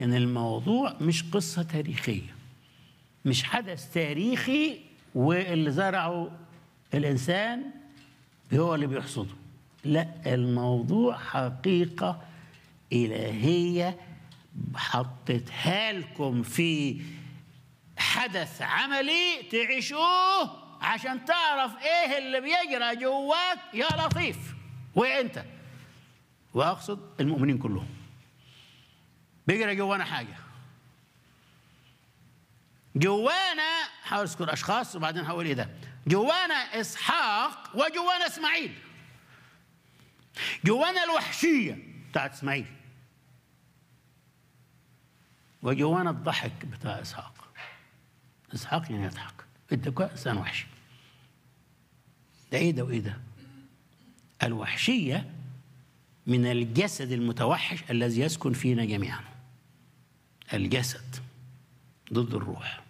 ان الموضوع مش قصه تاريخيه مش حدث تاريخي واللي زرعه الانسان هو اللي بيحصده لا الموضوع حقيقه الهيه حطيتها لكم في حدث عملي تعيشوه عشان تعرف ايه اللي بيجرى جواك يا لطيف وانت واقصد المؤمنين كلهم بيجرى جوانا حاجه جوانا حاول اذكر اشخاص وبعدين هقول ايه ده جوانا اسحاق وجوانا اسماعيل جوانا الوحشيه بتاعت اسماعيل وجوانا الضحك بتاع اسحاق اسحاق يعني يضحك انت انسان وحشي ده ايه ده وايه ده الوحشيه من الجسد المتوحش الذي يسكن فينا جميعا الجسد ضد الروح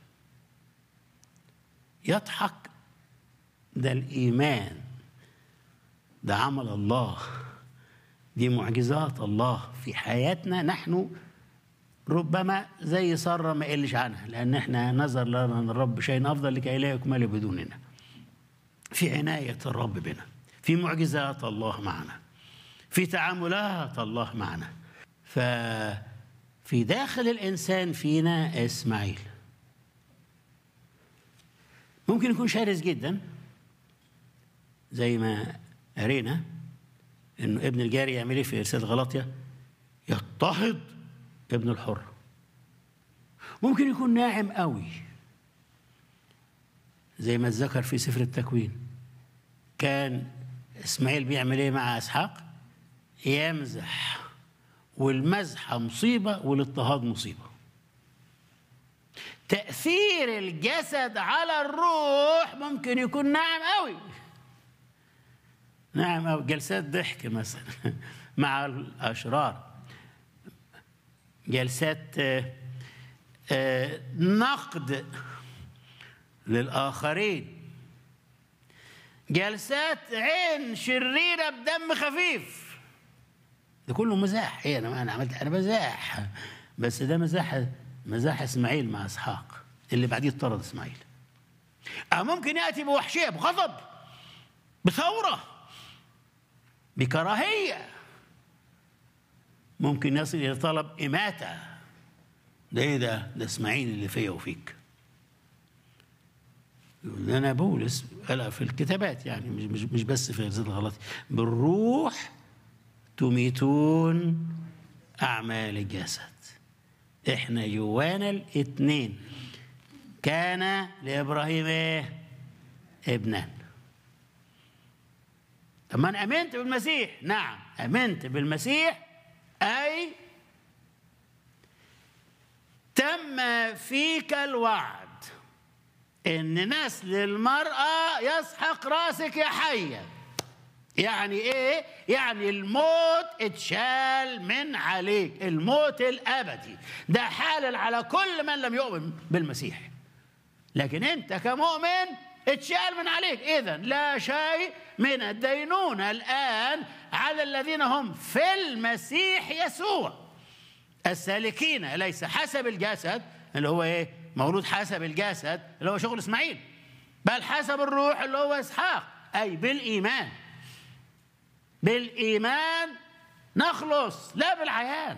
يضحك ده الايمان ده عمل الله دي معجزات الله في حياتنا نحن ربما زي سارة ما يقلش عنها لأن احنا نظر لنا الرب شيء أفضل لكي لا يكمل بدوننا في عناية الرب بنا في معجزات الله معنا في تعاملات الله معنا ففي داخل الإنسان فينا إسماعيل ممكن يكون شرس جدا زي ما قرينا انه ابن الجاري يعمل ايه في رساله غلطيا يضطهد ابن الحر ممكن يكون ناعم قوي زي ما اتذكر في سفر التكوين كان اسماعيل بيعمل ايه مع اسحاق يمزح والمزحه مصيبه والاضطهاد مصيبه تاثير الجسد على الروح ممكن يكون ناعم قوي نعم أو جلسات ضحك مثلا مع الاشرار جلسات نقد للآخرين جلسات عين شريرة بدم خفيف ده كله مزاح ايه انا انا عملت انا مزاح بس ده مزاح مزاح اسماعيل مع اسحاق اللي بعديه اطرد اسماعيل أو ممكن ياتي بوحشيه بغضب بثوره بكراهيه ممكن يصل الى طلب اماته ده ايه ده؟ ده اسماعيل اللي فيا وفيك. انا بولس قال في الكتابات يعني مش مش مش بس في رساله الغلط بالروح تميتون اعمال الجسد. احنا جوانا الاثنين كان لابراهيم ايه؟ ابنان. طب ما انا امنت بالمسيح، نعم امنت بالمسيح اي تم فيك الوعد ان نسل المراه يسحق راسك يا حيه يعني ايه يعني الموت اتشال من عليك الموت الابدي ده حالل على كل من لم يؤمن بالمسيح لكن انت كمؤمن اتشال من عليك اذا لا شيء من الدينونه الان على الذين هم في المسيح يسوع السالكين ليس حسب الجسد اللي هو ايه مولود حسب الجسد اللي هو شغل اسماعيل بل حسب الروح اللي هو اسحاق اي بالايمان بالايمان نخلص لا بالعيان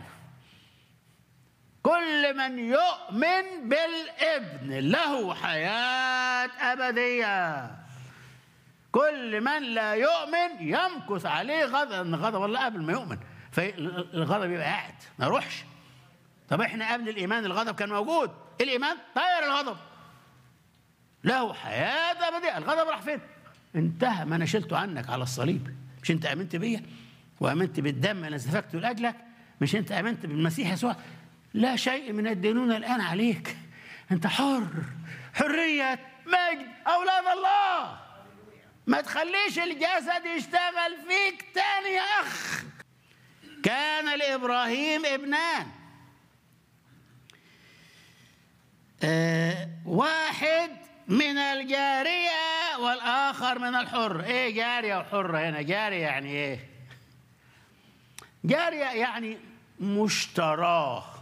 كل من يؤمن بالابن له حياه ابديه كل من لا يؤمن يمكث عليه غضب غضب الله قبل ما يؤمن فالغضب يبقى قاعد ما يروحش طب احنا قبل الايمان الغضب كان موجود الايمان طير الغضب له حياه ابديه الغضب راح فين انتهى ما انا شلته عنك على الصليب مش انت امنت بيا وامنت بالدم انا سفكته لاجلك مش انت امنت بالمسيح يسوع لا شيء من الدينونة الآن عليك أنت حر حرية مجد أولاد الله ما تخليش الجسد يشتغل فيك تاني يا أخ كان لإبراهيم ابنان آه واحد من الجارية والآخر من الحر إيه جارية وحرة هنا جارية يعني إيه جارية يعني مشتراه